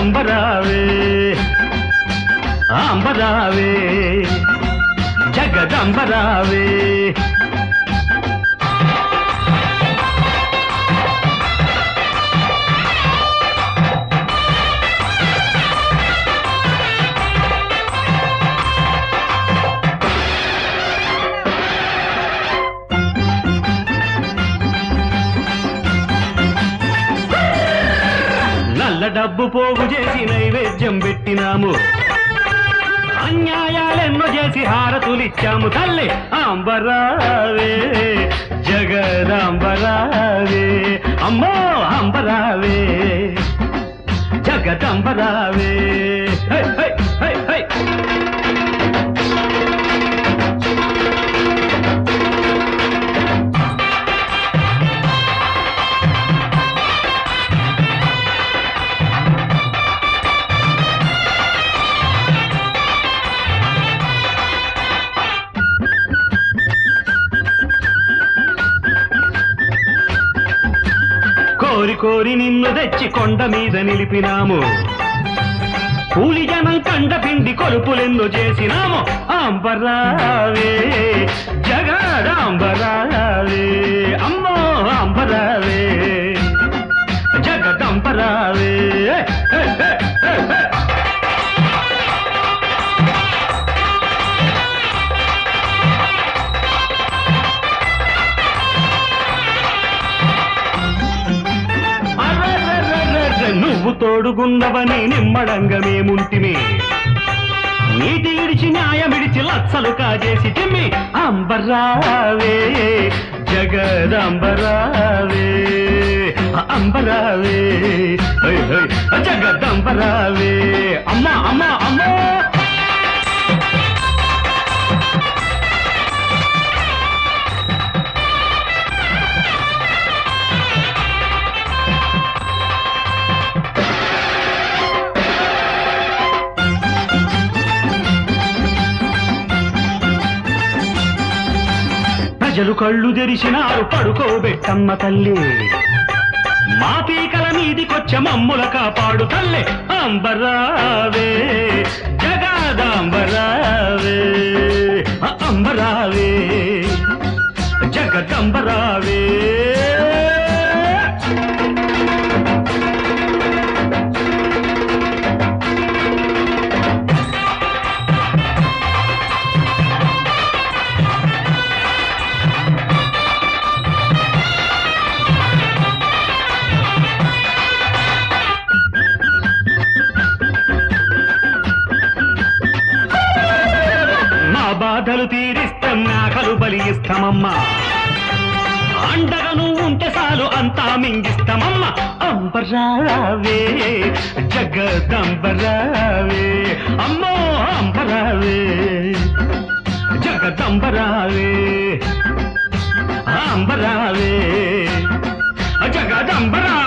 జగదంబరావే అంబరావే జగదంబరావే నల్ల డబ్బు పోగు చేసి నైవేద్యం పెట్టినాము అన్యాయాలెన్నో చేసి హారతులిచ్చాము తల్లి అంబరావే జగదంబరావే అమ్మో అంబరావే జగదంబరావే హై, హై, హై, హై. కోరి కోరి నిన్ను తెచ్చి కొండ మీద నిలిపినాము కూలి జనం కండ పిండి కొలుపులెందు చేసినాము అంబరావే జగదాంబరావే అమ్మో అంబరావే జగదంబరావే హే, హే, హే, హే. అర్రర్రర్రర్ర, నువ్వు తోడుగున్నవని నిమ్మడంగా మేముంటిమి నీటి ఇడిచి న్యాయమిడిచి లచ్చలు కాజేసి తిమ్మి అంబరావే జగదంబరావే అంబరావే హై, హై, జగదంబరావే అమ్మా అమ్మా అమ్మా ప్రజలు కళ్ళు తెరిచినారు పడుకోబెట్టమ్మ తల్లి మా పీకల మీదికొచ్చ మమ్ముల కాపాడు తల్లి అంబరావే జగదాంబరావే అ- అంబరావే జగదంబరావే మా బాధలు తీరిస్తాం నాకలు బలియిస్తామమ్మా అండగా నువ్వు ఉంటే చాలు అంతా మింగిస్తామమ్మ అంబరావే జగదంబరావే అమ్మో అంబరావే జగదంబరావే అంబరావే జగదంబరావే